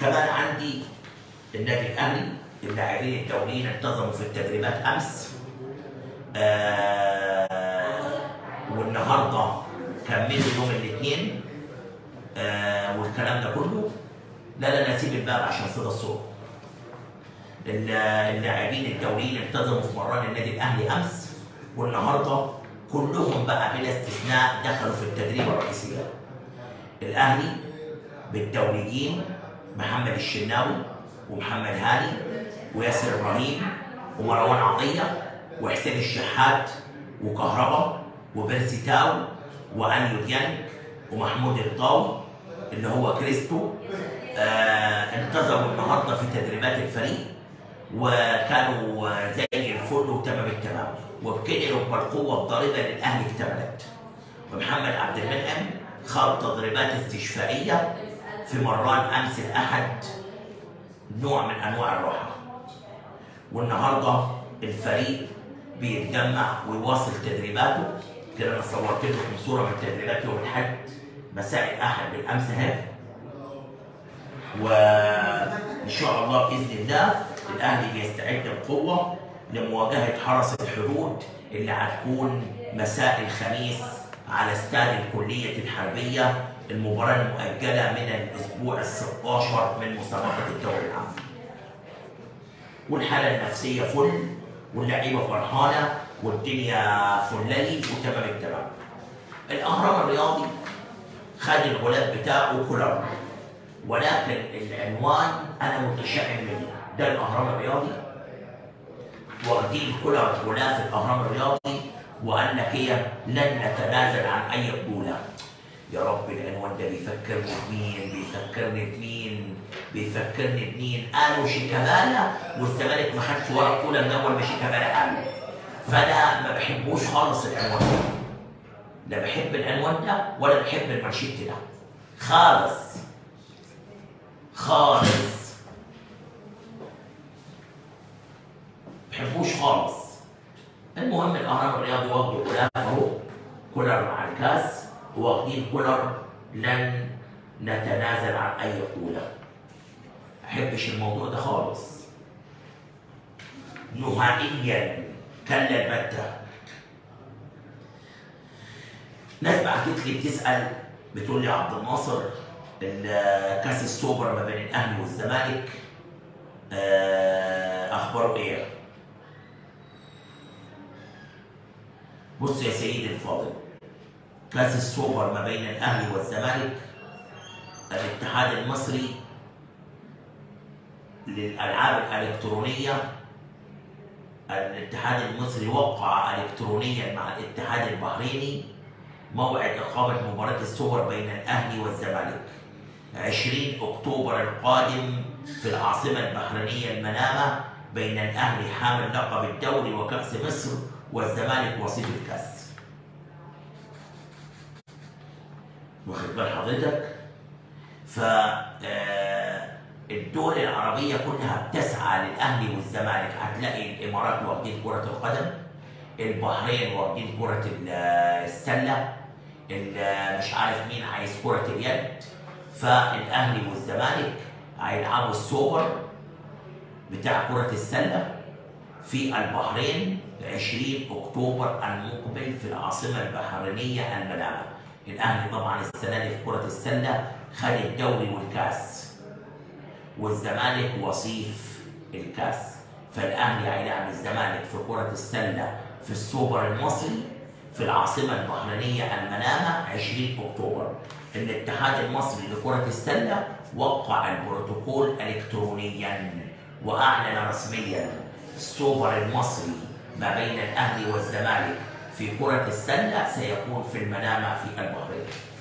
كمان عندي النادي الاهلي اللاعبين الدوليين انتظموا في التدريبات امس آه والنهارده كملوا يوم الاثنين آه والكلام ده كله لا لا نسيب الباب عشان صدى الصوت ال- اللاعبين الدوليين انتظموا في مران النادي الاهلي امس والنهارده كلهم بقى بلا استثناء دخلوا في التدريب الرئيسيه الاهلي بالدوليين محمد الشناوي ومحمد هاني وياسر ابراهيم ومروان عطيه وحسين الشحات وكهربا وبيرسي تاو وانيو ديانج ومحمود الطاوي اللي هو كريستو آه انتظروا النهارده في تدريبات الفريق وكانوا آه، زي الفل وتمام التمام وبكده يبقى القوه الضاربه للاهلي اكتملت ومحمد عبد المنعم خاض تدريبات استشفائيه في مران امس الاحد نوع من انواع الراحه والنهارده الفريق بيتجمع ويواصل تدريباته كده انا صورت لكم صوره من تدريبات يوم الاحد مساء الاحد بالامس اهي وان شاء الله باذن الله الاهلي بيستعد بقوه لمواجهه حرس الحدود اللي هتكون مساء الخميس على استاد الكليه الحربيه المباراه المؤجله من الاسبوع ال 16 من مسابقه الدوري العام. والحاله النفسيه فل واللعيبه فرحانه والدنيا فلالي وتمام التمام. الاهرام الرياضي خد الغلاف بتاعه كولر ولكن العنوان انا متشائم منه ده الاهرام الرياضي واخدين كولر غلاف الاهرام الرياضي وقال لك هي لن نتنازل عن اي بطوله يا رب العنوان ده بيفكرني بمين بيفكرني بمين بيفكرني بمين قالوا شيكابالا والزمالك ما خدش ولا بطوله من اول ما شيكابالا قال فانا ما بحبوش خالص العنوان ده لا بحب العنوان ده ولا بحب المانشيت ده خالص خالص بحبوش خالص المهم الاهرام الرياضي واخدوا غلاف اهو كولر مع الكاس واخدين كولر لن نتنازل عن اي بطوله احبش الموضوع ده خالص نهائيا كلا البته ناس بعتت لي بتسال بتقول لي يا عبد الناصر ال- كاس السوبر ما بين الاهلي والزمالك آه، اخباره ايه؟ بص يا سيدي الفاضل كاس السوبر ما بين الاهلي والزمالك الاتحاد المصري للالعاب الالكترونيه الاتحاد المصري وقع الكترونيا مع الاتحاد البحريني موعد اقامه مباراه السوبر بين الاهلي والزمالك 20 اكتوبر القادم في العاصمه البحرينيه المنامه بين الاهلي حامل لقب الدوري وكاس مصر والزمالك وصيف الكاس. واخد بال حضرتك؟ ف آه، الدول العربيه كلها بتسعى للاهلي والزمالك هتلاقي الامارات واخدين كره القدم البحرين واخدين كره ال- السله ال- مش عارف مين عايز كره اليد فالاهلي والزمالك هيلعبوا السوبر بتاع كره السله في البحرين 20 اكتوبر المقبل في العاصمه البحرينيه المنامه. الاهلي طبعا السنه دي في كره السله خد الدوري والكاس. والزمالك وصيف الكاس. فالاهلي هيلعب الزمالك في كره السله في السوبر المصري في العاصمه البحرينيه المنامه 20 اكتوبر. الاتحاد المصري لكره السله وقع البروتوكول الكترونيا واعلن رسميا السوبر المصري ما بين الاهلي والزمالك في كرة السلة سيكون في المنامة في البحرين.